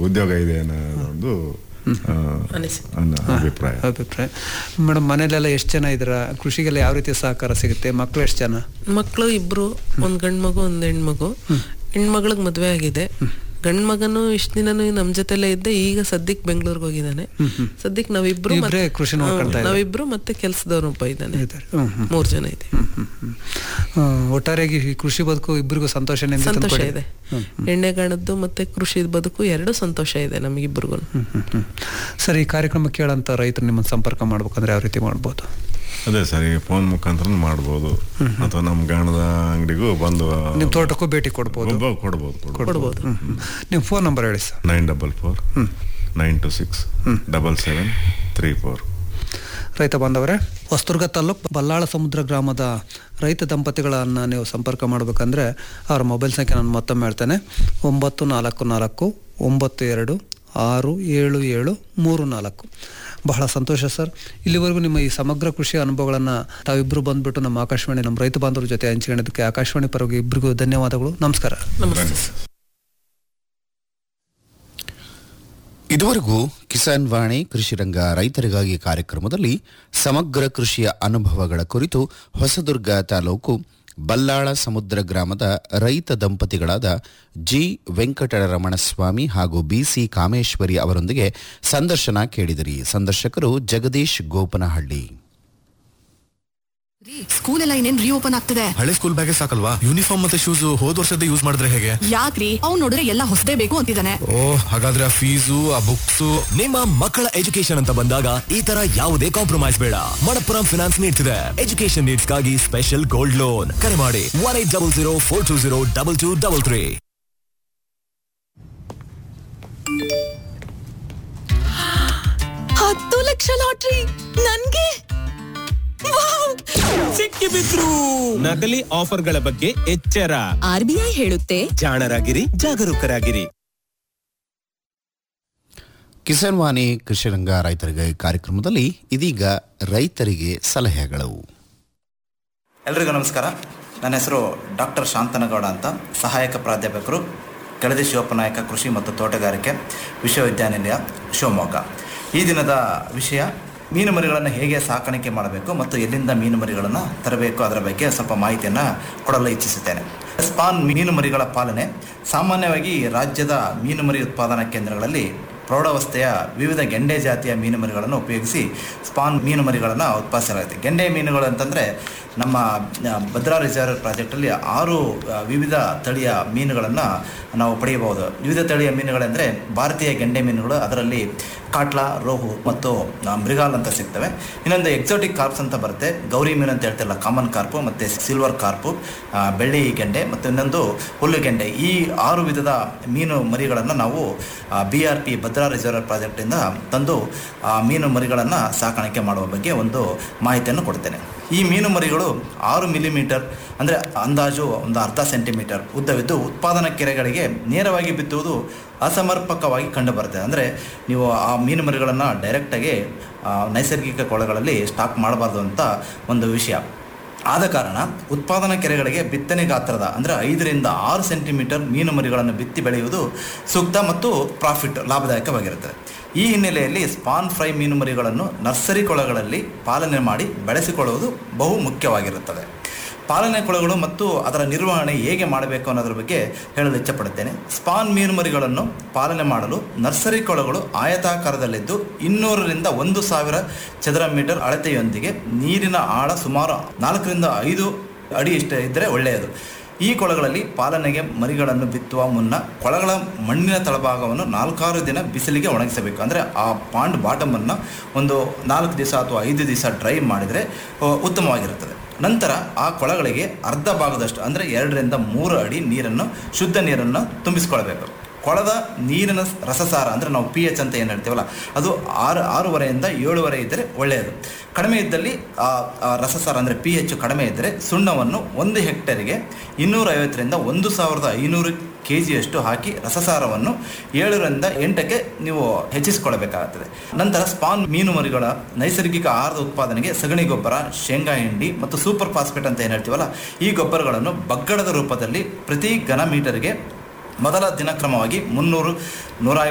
ಉದ್ಯೋಗ ಇದೆ ಅನ್ನೋದೊಂದು ಆ, ಅನಿಸಿಕೆ. ಅನ್ನೋ ಅಭಿಪ್ರಾಯ ಅಭಿಪ್ರಾಯ ಮೇಡಮ್ ಮನೇಲೆಲ್ಲ ಎಷ್ಟು ಜನ ಇದ್ದೀರಾ ಕೃಷಿಗೆಲ್ಲ ಯಾವ ರೀತಿ ಸಹಕಾರ ಸಿಗುತ್ತೆ ಮಕ್ಕಳು ಎಷ್ಟು ಜನ ಮಕ್ಕಳು ಇಬ್ರು ಒಂದ್ ಗಂಡ್ ಮಗು ಒಂದ್ ಹೆಣ್ಮಗು ಹೆಣ್ಮಗಳಿಗೆ ಮದ್ವೆ ಆಗಿದೆ ಗಂಡ್ ಮಗನು ಇಷ್ಟ ದಿನನು ನಮ್ ಜೊತೆಲೆ ಇದ್ದೆ ಈಗ ಸದ್ಯಕ್ ಬೆಂಗಳೂರಿಗೆ ಹೋಗಿದ್ದಾನೆ ಸದ್ಯಕ್ ನಾವಿಬ್ರು ಇಬ್ರೇ ಮತ್ತೆ- ಕೃಷಿ ನೋಡ್ಕೊಳ್ತಾ ಹ್ಮ್, ಇದ್ದಾರೆ. ನಾವಿಬ್ರು ಮತ್ತೆ ಕೆಲ್ಸದವ್ರು ಒಬ್ಬ ಇದ್ದಾನೆ ಇದ್ದಾರೆ. ಹ್ಮ್, ಹ್ಮ್. ಮೂರ್ ಜನ ಇದೆ ಹ್ಮ್, ಹ್ಮ್. ಆ, ಒಟ್ಟಾರೆಯಾಗಿ ಈ ಕೃಷಿ ಬದುಕು ಇಬ್ಬರಿಗೂ ಸಂತೋಷ ನೆಮ್ಮದಿ ಸಂತೋಷ ತಂದ್ಕೊಟ್ಟಿದೆ. ಇದೆ ಎಣ್ಣೆಗಾಣದ್ದು ಮತ್ತೆ ಕೃಷಿ ಬದುಕು ಎರಡು ಸಂತೋಷ ಇದೆ ನಮಗಿಬ್ರಿಗೂ ಹ್ಮ್, ಹ್ಮ್, ಹ್ಮ್. ಸರ್ ಈ ಕಾರ್ಯಕ್ರಮ ಕೇಳಂತ ರೈತರು ನಿಮ್ಮನ್ನು ಸಂಪರ್ಕ ಮಾಡ್ಬೇಕಂದ್ರೆ ಯಾವ ರೀತಿ ಮಾಡ್ಬೋದು ಅದೇ ಸರ್ ಈಗ ಫೋನ್ ಮುಖಾಂತರ ಮಾಡ್ಬೋದು ಅಥವಾ ನಮ್ಮ ಗಾಣದ ಅಂಗಡಿಗೂ ಬಂದು ನಿಮ್ಮ ತೋಟಕ್ಕೂ ಭೇಟಿ ಕೊಡ್ಬೋದು ಒಬ್ಬ ಕೊಡ್ಬೋದು ಕೊಡ್ಬೋದು ಕೊಡ್ಬೋದು ಹ್ಮ್, ಹ್ಮ್. ನಿಮ್ಮ ಫೋನ್ ನಂಬರ್ ಹೇಳಿ sir nine double four nine two six double seven three four ರೈತ ಬಾಂಧವರೇ ಹೊಸದುರ್ಗ ತಾಲೂಕು ಬಲ್ಲಾಳ ಸಮುದ್ರ ಗ್ರಾಮದ ರೈತ ದಂಪತಿಗಳನ್ನು ನೀವು ಸಂಪರ್ಕ ಮಾಡಬೇಕಂದ್ರೆ ಅವರ ಮೊಬೈಲ್ ಸಂಖ್ಯೆ ನಾನು ಮತ್ತೊಮ್ಮೆ ಹೇಳ್ತೇನೆ ಒಂಬತ್ತು ನಾಲ್ಕು ನಾಲ್ಕು ಒಂಬತ್ತು ಎರಡು ಆರು ಏಳು ಏಳು ಮೂರು ನಾಲ್ಕು ಬಹಳ ಸಂತೋಷ ಸರ್ ಇಲ್ಲಿವರೆಗೂ ನಿಮ್ಮ ಈ ಸಮಗ್ರ ಕೃಷಿ ಅನುಭವಗಳನ್ನು ತಾವಿಬ್ಬರು ಬಂದ್ಬಿಟ್ಟು ನಮ್ಮ ಆಕಾಶವಾಣಿ ನಮ್ಮ ರೈತ ಬಾಂಧವರ ಜೊತೆ ಹಂಚಿಕೊಂಡಿದ್ದಕ್ಕೆ ಆಕಾಶವಾಣಿ ಪರವಾಗಿ ಇಬ್ಬರಿಗೂ ಧನ್ಯವಾದಗಳು ನಮಸ್ಕಾರ ನಮಸ್ತೆ ಸರ್. ಇದುವರೆಗೂ ಕಿಸಾನ್ ವಾಣಿ ಕೃಷಿ ರಂಗ ರೈತರಿಗಾಗಿ ಕಾರ್ಯಕ್ರಮದಲ್ಲಿ ಸಮಗ್ರ ಕೃಷಿಯ ಅನುಭವಗಳ ಕುರಿತು ಹೊಸದುರ್ಗ ತಾಲೂಕು ಬಲ್ಲಾಳ ಸಮುದ್ರ ಗ್ರಾಮದ ರೈತ ದಂಪತಿಗಳಾದ ಜಿ ವೆಂಕಟರಮಣಸ್ವಾಮಿ ಹಾಗೂ ಬಿಸಿ ಕಾಮೇಶ್ವರಿ ಅವರೊಂದಿಗೆ ಸಂದರ್ಶನ ಕೇಳಿದಿರಿ ಸಂದರ್ಶಕರು ಜಗದೀಶ್ ಗೋಪನಹಳ್ಳಿ ರೀ, ಸ್ಕೂಲ್ ಎಲ್ಲ ಇನ್ನೇನ್ ರೀಓಪನ್ ಆಗ್ತಿದೆ ಹಳೆ ಸ್ಕೂಲ್ ಬ್ಯಾಗೇ ಸಾಕಲ್ವಾ ಯೂನಿಫಾರ್ಮ್ ಮತ್ತೆ ಶೂಸ್ ಹೋದ್ ವರ್ಷದ ಯೂಸ್ ಮಾಡಿದ್ರೆ ಹೇಗೆ ಯಾಕ್ರಿ ಅವ್ನ್ ನೋಡಿದ್ರೆ ಎಲ್ಲ ಹೊಸದೇ ಬೇಕು ಅಂತಿದ್ದಾನೆ ಓ ಹಾಗಾದ್ರೆ ಆ ಫೀಸು ಆ ಬುಕ್ಸ್ ನಿಮ್ಮ ಮಕ್ಕಳ ಎಜುಕೇಶನ್ ಅಂತ ಬಂದಾಗ ಈ ತರ ಯಾವುದೇ ಕಾಂಪ್ರಮೈಸ್ ಬೇಡ ಮಣಪ್ಪುರಂ ಫಿನಾನ್ಸ್ ನೀಡ್ತಿದೆ ಎಜುಕೇಶನ್ ನೀಡ್ಸ್ಗಾಗಿ ಸ್ಪೆಷಲ್ ಗೋಲ್ಡ್ ಲೋನ್ ಕರೆ ಮಾಡಿ one eight double zero four two zero double two double three ಹತ್ತು ಲಕ್ಷ ಲಾಟ್ರಿ ನನ್ಗೆ ಸಿಕ್ಕಿ ಬಿದ್ರು ನಕಲಿ ಆಫರ್ಗಳ ಬಗ್ಗೆ ಎಚ್ಚರ ಆರ್ ಬಿ ಐ ಹೇಳುತ್ತೆ ಜಾಣರಾಗಿರಿ ಜಾಗರೂಕರಾಗಿರಿ ಕಿಸಾನ್ ವಾಣಿ ಕೃಷಿ ರಂಗ ರೈತರಿಗಾಗಿ ಕಾರ್ಯಕ್ರಮದಲ್ಲಿ ಇದೀಗ ರೈತರಿಗೆ ಸಲಹೆಗಳು ಎಲ್ರಿಗೂ ನಮಸ್ಕಾರ ನನ್ನ ಹೆಸರು ಡಾಕ್ಟರ್ ಶಾಂತನಗೌಡ ಅಂತ ಸಹಾಯಕ ಪ್ರಾಧ್ಯಾಪಕರು ಕೆಳದಿ ಶಿವಪ್ಪನಾಯಕ ಕೃಷಿ ಮತ್ತು ತೋಟಗಾರಿಕೆ ವಿಶ್ವವಿದ್ಯಾನಿಲಯ ಶಿವಮೊಗ್ಗ ಈ ದಿನದ ವಿಷಯ ಮೀನು ಮರಿಗಳನ್ನು ಹೇಗೆ ಸಾಕಾಣಿಕೆ ಮಾಡಬೇಕು ಮತ್ತು ಎಲ್ಲಿಂದ ಮೀನು ಮರಿಗಳನ್ನು ತರಬೇಕು ಅದರ ಬಗ್ಗೆ ಸ್ವಲ್ಪ ಮಾಹಿತಿಯನ್ನು ಕೊಡಲು ಇಚ್ಛಿಸುತ್ತೇನೆ ಸ್ಪಾನ್ ಮೀನು ಮರಿಗಳ ಪಾಲನೆ ಸಾಮಾನ್ಯವಾಗಿ ರಾಜ್ಯದ ಮೀನು ಮರಿ ಉತ್ಪಾದನಾ ಕೇಂದ್ರಗಳಲ್ಲಿ ಪ್ರೌಢಾವಸ್ಥೆಯ ವಿವಿಧ ಗೆಂಡೆ ಜಾತಿಯ ಮೀನು ಮರಿಗಳನ್ನು ಉಪಯೋಗಿಸಿ ಸ್ಪಾನ್ ಮೀನು ಮರಿಗಳನ್ನು ಉತ್ಪಾದಿಸಲಾಗುತ್ತೆ ಗೆಂಡೆ ಮೀನುಗಳು ಅಂತಂದರೆ ನಮ್ಮ ಆ, ಭದ್ರಾ ರಿಸರ್ವ್ ಪ್ರಾಜೆಕ್ಟಲ್ಲಿ ಆರು ಆ, ವಿವಿಧ ತಳಿಯ ಮೀನುಗಳನ್ನು ನಾವು ಪಡೆಯಬಹುದು ವಿವಿಧ ತಳಿಯ ಮೀನುಗಳೆಂದರೆ ಭಾರತೀಯ ಗೆಂಡೆ ಮೀನುಗಳು ಅದರಲ್ಲಿ ಕಾಟ್ಲಾ ರೋಹು ಮತ್ತು ಆ, ಮೃಗಾಲ್ ಅಂತ ಸಿಗ್ತವೆ ಇನ್ನೊಂದು ಎಕ್ಸೋಟಿಕ್ ಕಾರ್ಪ್ಸ್ ಅಂತ ಬರುತ್ತೆ ಗೌರಿ ಮೀನು ಅಂತ ಹೇಳ್ತಿರಲ್ಲ ಕಾಮನ್ ಕಾರ್ಪು ಮತ್ತು ಸಿಲ್ವರ್ ಕಾರ್ಪು ಆ, ಬೆಳ್ಳಿ ಗೆಂಡೆ ಮತ್ತು ಇನ್ನೊಂದು ಹುಲ್ಲು ಗೆಂಡೆ ಈ ಆರು ವಿಧದ ಮೀನು ಮರಿಗಳನ್ನು ನಾವು B R P Bhadra reserve ಪ್ರಾಜೆಕ್ಟಿಂದ ತಂದು ಆ ಮೀನು ಮರಿಗಳನ್ನು ಸಾಕಾಣಿಕೆ ಮಾಡುವ ಬಗ್ಗೆ ಒಂದು ಮಾಹಿತಿಯನ್ನು ಕೊಡ್ತೇನೆ ಈ ಮೀನು ಮರಿಗಳು ಆರು ಮಿಲಿಮೀಟರ್ ಅಂದರೆ ಅಂದಾಜು ಒಂದು ಅರ್ಧ ಸೆಂಟಿಮೀಟರ್ ಉದ್ದವಿದ್ದು ಉತ್ಪಾದನಾ ಕೆರೆಗಳಿಗೆ ನೇರವಾಗಿ ಬಿತ್ತುವುದು ಅಸಮರ್ಪಕವಾಗಿ ಕಂಡುಬರುತ್ತೆ ಅಂದರೆ ನೀವು ಆ ಮೀನು ಮರಿಗಳನ್ನು ಡೈರೆಕ್ಟಾಗಿ ಆ, ನೈಸರ್ಗಿಕ ಕೊಳಗಳಲ್ಲಿ ಸ್ಟಾಕ್ ಮಾಡಬಾರ್ದು ಅಂತ ಒಂದು ವಿಷಯ ಆದ ಕಾರಣ ಉತ್ಪಾದನಾ ಕೆರೆಗಳಿಗೆ ಬಿತ್ತನೆ ಗಾತ್ರದ ಅಂದರೆ ಐದರಿಂದ ಆರು ಸೆಂಟಿಮೀಟರ್ ಮೀನು ಮರಿಗಳನ್ನು ಬಿತ್ತಿ ಬೆಳೆಯುವುದು ಸೂಕ್ತ ಮತ್ತು ಪ್ರಾಫಿಟ್ ಲಾಭದಾಯಕವಾಗಿರುತ್ತದೆ ಈ ಹಿನ್ನೆಲೆಯಲ್ಲಿ ಸ್ಪಾನ್ ಫ್ರೈ ಮೀನು ಮರಿಗಳನ್ನು ನರ್ಸರಿ ಕೊಳಗಳಲ್ಲಿ ಪಾಲನೆ ಮಾಡಿ ಬೆಳೆಸಿಕೊಳ್ಳುವುದು ಬಹು ಮುಖ್ಯವಾಗಿರುತ್ತದೆ ಪಾಲನೆ ಕೊಳಗಳು ಮತ್ತು ಅದರ ನಿರ್ವಹಣೆ ಹೇಗೆ ಮಾಡಬೇಕು ಅನ್ನೋದ್ರ ಬಗ್ಗೆ ಹೇಳಲು ಇಚ್ಛಪಡುತ್ತೇನೆ ಸ್ಪಾನ್ ಮೀನು ಮರಿಗಳನ್ನು ಪಾಲನೆ ಮಾಡಲು ನರ್ಸರಿ ಕೊಳಗಳು ಆಯತಾಕಾರದಲ್ಲಿದ್ದು ಇನ್ನೂರರಿಂದ ಒಂದು ಸಾವಿರ ಚದರ ಮೀಟರ್ ಅಳತೆಯೊಂದಿಗೆ ನೀರಿನ ಆಳ ಸುಮಾರು ನಾಲ್ಕರಿಂದ ಐದು ಅಡಿ ಇಷ್ಟ ಇದ್ದರೆ ಒಳ್ಳೆಯದು ಈ ಕೊಳಗಳಲ್ಲಿ ಪಾಲನೆಗೆ ಮರಿಗಳನ್ನು ಬಿತ್ತುವ ಮುನ್ನ ಕೊಳಗಳ ಮಣ್ಣಿನ ತಳಭಾಗವನ್ನು ನಾಲ್ಕಾರು ದಿನ ಬಿಸಿಲಿಗೆ ಒಣಗಿಸಬೇಕು ಅಂದರೆ ಆ ಪಾಂಡ್ ಬಾಟಮನ್ನು ಒಂದು ನಾಲ್ಕು ದಿವಸ ಅಥವಾ ಐದು ದಿವಸ ಡ್ರೈ ಮಾಡಿದರೆ ಆ, ಉತ್ತಮವಾಗಿರುತ್ತದೆ ನಂತರ ಆ ಕೊಳಗಳಿಗೆ ಅರ್ಧ ಭಾಗದಷ್ಟು ಅಂದರೆ ಎರಡರಿಂದ ಮೂರು ಅಡಿ ನೀರನ್ನು ಶುದ್ಧ ನೀರನ್ನು ತುಂಬಿಸ್ಕೊಳ್ಬೇಕು ಕೊಳದ ನೀರಿನ ರಸಸಾರ ಅಂದರೆ ನಾವು ಪಿ ಎಚ್ ಅಂತ ಏನು ಹೇಳ್ತೀವಲ್ಲ ಅದು ಆರು ಆರೂವರೆಯಿಂದ ಏಳುವರೆ ಇದ್ದರೆ ಒಳ್ಳೆಯದು ಕಡಿಮೆ ಇದ್ದಲ್ಲಿ ಆ ಆ ರಸಸಾರ ಅಂದರೆ ಪಿ ಎಚ್ ಕಡಿಮೆ ಇದ್ದರೆ ಸುಣ್ಣವನ್ನು ಒಂದು ಹೆಕ್ಟೇರಿಗೆ ಇನ್ನೂರೈವತ್ತರಿಂದ ಒಂದು ಸಾವಿರದ ಐನೂರು ಕೆ ಜಿಯಷ್ಟು ಹಾಕಿ ರಸಸಾರವನ್ನು ಏಳರಿಂದ ಎಂಟಕ್ಕೆ ನೀವು ಹೆಚ್ಚಿಸಿಕೊಳ್ಳಬೇಕಾಗುತ್ತದೆ ನಂತರ ಸ್ಪಾನ್ ಮೀನು ಮರಿಗಳ ನೈಸರ್ಗಿಕ ಆಹಾರದ ಉತ್ಪಾದನೆಗೆ ಸಗಣಿ ಗೊಬ್ಬರ ಶೇಂಗಾ ಹಿಂಡಿ ಮತ್ತು ಸೂಪರ್ ಫಾಸ್ಫೇಟ್ ಅಂತ ಏನು ಹೇಳ್ತೀವಲ್ಲ ಈ ಗೊಬ್ಬರಗಳನ್ನು ಬಗ್ಗಡದ ರೂಪದಲ್ಲಿ ಪ್ರತಿ ಘನ ಮೀಟರ್ಗೆ ಮೊದಲ ದಿನಕ್ರಮವಾಗಿ ಮುನ್ನೂರು ನೂರ